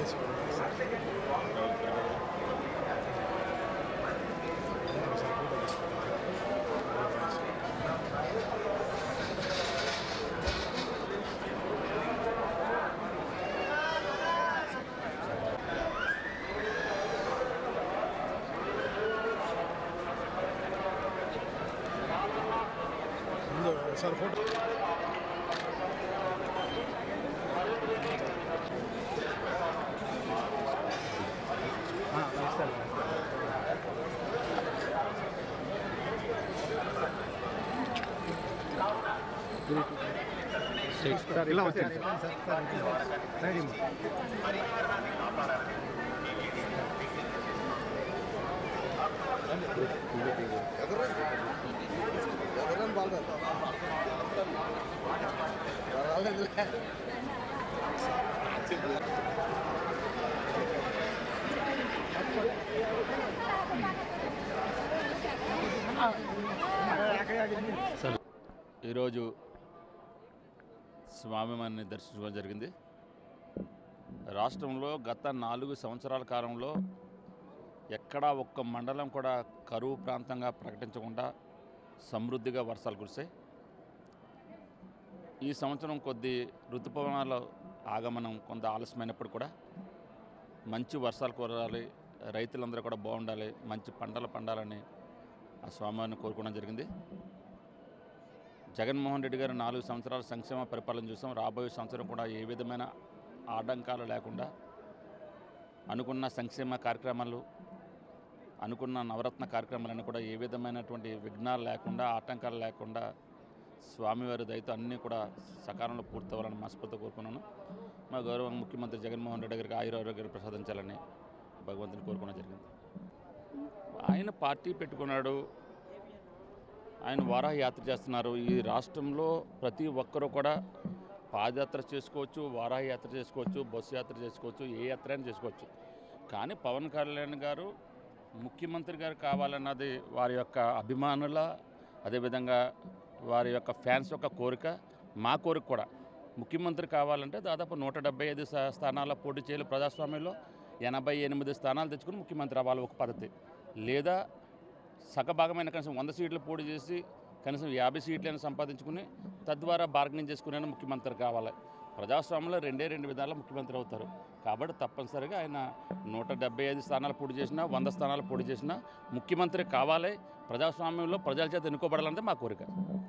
voice ముందు sir photo ఇలా వచ్చాను ఈరోజు స్వామివారిని దర్శించడం జరిగింది రాష్ట్రంలో గత నాలుగు సంవత్సరాల కాలంలో ఎక్కడా ఒక్క మండలం కూడా కరువు ప్రాంతంగా ప్రకటించకుండా సమృద్ధిగా వర్షాలు కురిశాయి ఈ సంవత్సరం కొద్ది ఋతుపవనాల ఆగమనం కొంత ఆలస్యమైనప్పుడు కూడా మంచి వర్షాలు కురాలి రైతులందరూ కూడా బాగుండాలి మంచి పంటలు పండాలని ఆ స్వామివారిని కోరుకోవడం జరిగింది జగన్మోహన్ రెడ్డి గారు నాలుగు సంవత్సరాల సంక్షేమ పరిపాలన చూసాం రాబోయే సంవత్సరం కూడా ఏ విధమైన ఆటంకాలు లేకుండా అనుకున్న సంక్షేమ కార్యక్రమాలు అనుకున్న నవరత్న కార్యక్రమాలన్నీ కూడా ఏ విధమైనటువంటి విఘ్నాలు లేకుండా ఆటంకాలు లేకుండా స్వామివారి దయతో అన్నీ కూడా సకాలంలో పూర్తవ్వాలని మనస్ఫూర్తిగా కోరుకున్నాను మా గౌరవ ముఖ్యమంత్రి జగన్మోహన్ రెడ్డి గారికి ఆయురారోగ్యాలు ప్రసాదించాలని భగవంతుని కోరుకోవడం జరిగింది ఆయన పార్టీ పెట్టుకున్నాడు ఆయన వారాహ యాత్ర చేస్తున్నారు ఈ రాష్ట్రంలో ప్రతి ఒక్కరూ కూడా పాదయాత్ర చేసుకోవచ్చు వారాహ యాత్ర చేసుకోవచ్చు బస్సు యాత్ర చేసుకోవచ్చు ఏ యాత్ర అయినా చేసుకోవచ్చు కానీ పవన్ కళ్యాణ్ గారు ముఖ్యమంత్రి గారు కావాలన్నది వారి యొక్క అభిమానుల అదేవిధంగా వారి యొక్క ఫ్యాన్స్ యొక్క కోరిక మా కోరిక కూడా ముఖ్యమంత్రి కావాలంటే దాదాపు నూట డెబ్బై ఐదు స్థా- స్థానాల పోటీ చేయాలి ప్రజాస్వామ్యంలో ఎనభై ఎనిమిది స్థానాలు తెచ్చుకుని ముఖ్యమంత్రి అవ్వాలి ఒక పద్ధతి లేదా సగభాగమైన కనీసం వంద సీట్లు పోటీ చేసి కనీసం యాభై సీట్లైనా సంపాదించుకుని తద్వారా బార్గెనింగ్ చేసుకునే ముఖ్యమంత్రి కావాలి ప్రజాస్వామ్యంలో రెండే రెండు విధాల ముఖ్యమంత్రి అవుతారు కాబట్టి తప్పనిసరిగా ఆయన నూట డెబ్బై ఐదు స్థానాలు పోటీ చేసినా వంద స్థానాలు పోటీ చేసినా ముఖ్యమంత్రి కావాలి ప్రజాస్వామ్యంలో ప్రజల చేత ఎన్నుకోబడాలంటే మా కోరిక